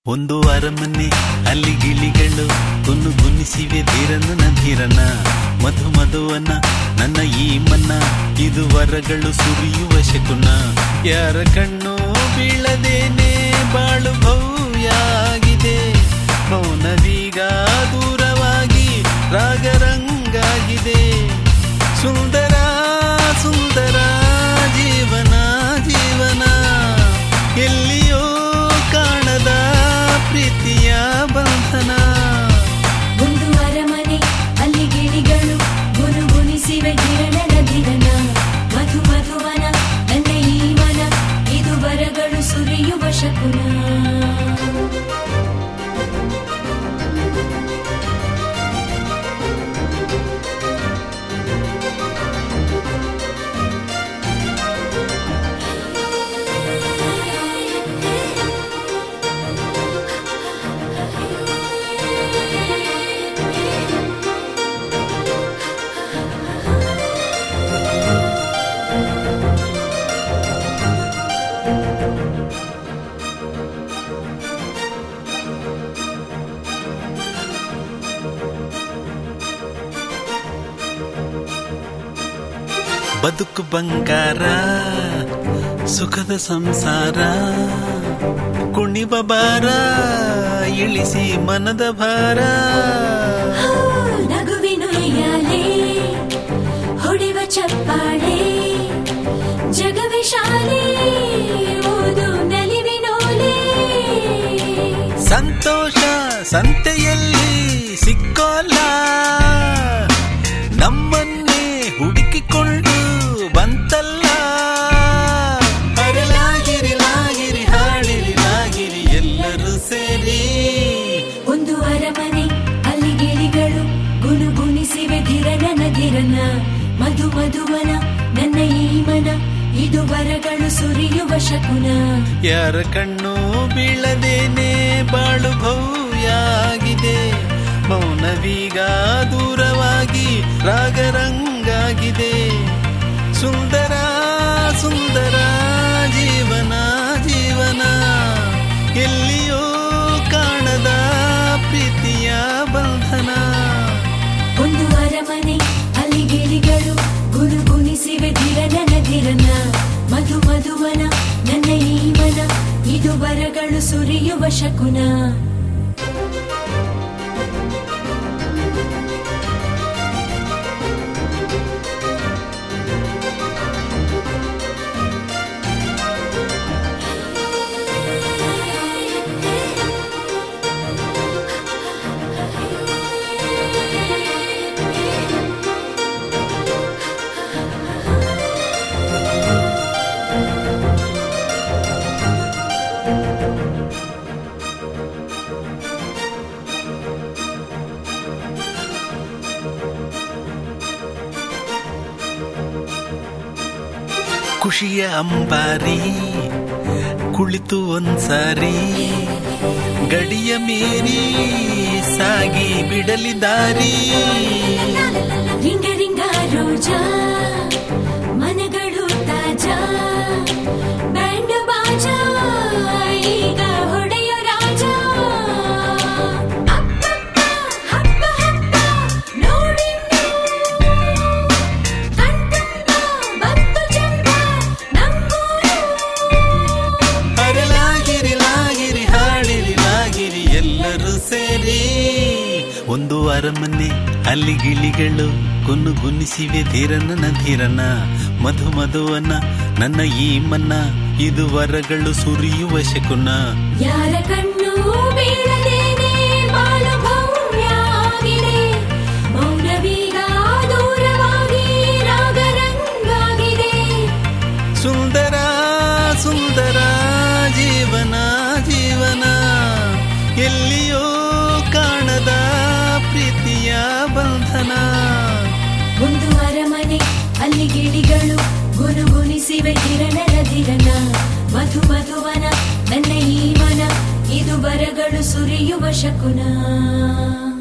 ಒಂದು ಅರಮನೆ ಅಲ್ಲಿ ಗಿಳಿಗಳು ಕುನ್ನು ಗುನ್ನಿಸಿವೆ ಧೀರನ ಧೀರನ ಮಧು ಮಧುವನ ನನ್ನ ಈ ಮನ್ನ ಇದು ವರಗಳು ಸುರಿಯುವ ಶಕುನ ಯಾರ ಕಣ್ಣು ಬೀಳದೇನೆ ಬಾಳು ಭವ್ಯಾಗಿದೆ ಮೌನವೀಗ ದೂರವಾಗಿ ರಾಗರಂಗಾಗಿದೆ ಸುಂದರ ಸುಂದರ ಜೀವನ ಜೀವನ ಎಲ್ಲಿಯೋ ಕಾಣದ ಪ್ರೀತಿಯ ಬಂಧನ ಒಂದು ಅರಮನೆ ಅಲ್ಲಿ ಗಿಳಿಗಳು ಗುನುಗುಣಿಸಿವೆ ಗಿರಣನ ಗಿರಣ ಮಧು ಮಧುವನ ನನ್ನ ಈ ಮನ ಇದು ವರಗಳು ಸುರಿಯುವ ಶಕುನ ಬದುಕು ಬಂಗಾರ ಸುಖದ ಸಂಸಾರ ಕುಣಿವ ಬಾರ ಇಳಿಸಿ ಮನದ ಭಾರ ನಗುವಿನ ಉಯ್ಯಾಲೆ ಹೊಡೆವ ಚಪ್ಪಾಳೆ ಜಗವೇ ಶಾಲೆ ಓದು ನಲಿವಿನೋಲೆ ಸಂತೋಷ ಸಂತೆಯಲ್ಲಿ ಸಿಕ್ಕೋಲ್ಲ ನಮ್ಮನ್ನೇ ಹುಡುಕಿಕೊಂಡು ಬಂತಲ್ಲ ಅರಲಾಗಿರಿ ಲಾಗಿರಿ ಹಾಡಿರಿ ಲಾಗಿರಿ ಎಲ್ಲರೂ ಸೇರಿ ಒಂದು ಅರಮನೆ ಅಲ್ಲಿ ಗಿಳಿಗಳು ಗುನುಗುಣಿಸಿವೆ ಧಿರನನ ಧಿರನ ಮಧು ಮಧುವನ ನನ್ನ ಈ ಮನ ಇದು ವರಗಳು ಸುರಿಯುವ ಶಕುನ ಯಾರ ಕಣ್ಣು ಬೀಳದೇನೆ ಬಾಳು ಭವ್ಯಾಗಿದೆ ಮೌನವೀಗ ದೂರವಾಗಿ ರಾಗರಂಗಾಗಿದೆ ಸುಂದರ ಸುಂದರ ಜೀವನ ಜೀವನ ಎಲ್ಲಿಯೋ ಕಾಣದ ಪ್ರೀತಿಯ ಬಂಧನ ಒಂದು ಅರಮನೆ ಅಲ್ಲಿ ಗಿಳಿಗಳು ಗುನುಗುಣಿಸಿವೆ ಧಿರನನ ಧಿರನ ಮಧು ಮಧುವನ ನನ್ನ ಈ ಮನ ಇದು ವರಗಳು ಸುರಿಯುವ ಶಕುನ ಖುಷಿಯ ಅಂಬಾರಿ ಕುಳಿತು ಒಂದ್ಸಾರಿ ಗಡಿಯ ಮೀರಿ ಸಾಗಿ ಬಿಡಲಿ ದಾರಿ ರಿಂಗ ರಿಂಗ ರೋಜಾ ಮನಗಳು ತಾಜಾ ಬ್ಯಾಂಡ್ ಬಾಜಾ ಈಗ ಹೊಡೆಯೋ ರಾಜ ಅಪ್ಪಪ್ಪ, ಹಬ್ಬ ಹಬ್ಬ, ನೋಡಿನ್ನು. ಕಣ್ತುಂಬ ಬಂತು ಜಂಬ, ನಮ್ಮೂರು. ಅರಲಾಗಿರಿ ಲಾಗಿರಿ ಹಾಡಿರಿ ಲಾಗಿರಿ ಎಲ್ಲರೂ ಸೇರಿ ಒಂದು ಅರಮನೆ ಅಲ್ಲಿ ಗಿಳಿಗಳು ಕುನ್ನು ಗುನ್ನಿಸಿವೆ ಧೀರನ ಧೀರನ ಮಧು ಮಧುವನ ನನ್ನ ಈ ಮನ್ನ ಇದು ವರಗಳು ಸುರಿಯುವ ಶಕುನ ಯಾರ ಕಣ್ಣು ಬೀಳದೇನೆ ಬಾಳು ಭವ್ಯಾಗಿದೆ ಮೌನವೀಗ ದೂರವಾಗಿ ರಾಗರಂಗಾಗಿದೆ ಸುಂದರ ಸುಂದರ ಜೀವನ ಜೀವನ ಎಲ್ಲಿಯೋ ಕಾಣದ ಪ್ರೀತಿಯ ಬಂಧನ ಒಂದು ಅರಮನೆ ಅಲ್ಲಿ ಗಿಳಿಗಳು ಗುನುಗುಣಿಸಿವೆ ಧಿರನನ ಧಿರನ ಮಧು ಮಧುವನ ನನ್ನ ಈ ಮನ ಇದು ಬರಗಳು ಸುರಿಯುವ ಶಕುನ